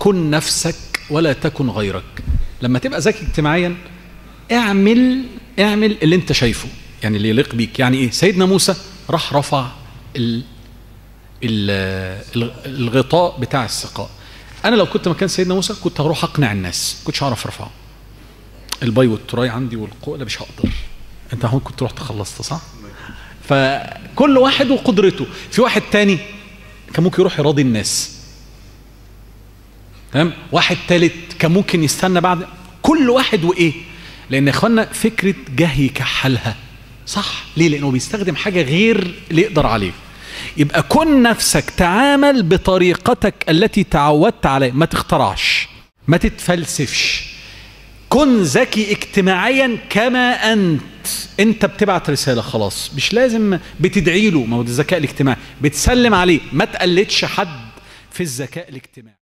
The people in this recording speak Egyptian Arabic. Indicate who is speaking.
Speaker 1: كن نفسك ولا تكن غيرك لما تبقى ذكي اجتماعيا اعمل اعمل اللي انت شايفه يعني اللي يليق بيك يعني ايه سيدنا موسى راح رفع ال ال الغطاء بتاع السقاء انا لو كنت مكان سيدنا موسى كنت هروح اقنع الناس كنتش هعرف ارفعه البي والتراي عندي والقوة مش هقدر انت هون كنت رحت خلصت صح فكل واحد وقدرته في واحد تاني كان ممكن يروح يراضي الناس تمام واحد تالت كان ممكن يستنى بعد كل واحد وايه لان يا اخوانا فكره جهي كحلها صح ليه لانه بيستخدم حاجه غير اللي يقدر عليه يبقى كن نفسك تعامل بطريقتك التي تعودت عليها ما تخترعش ما تتفلسفش كن ذكي اجتماعيا كما انت انت بتبعت رساله خلاص مش لازم بتدعي له ما هو ده الذكاء الاجتماعي بتسلم عليه ما تقلدش حد في الذكاء الاجتماعي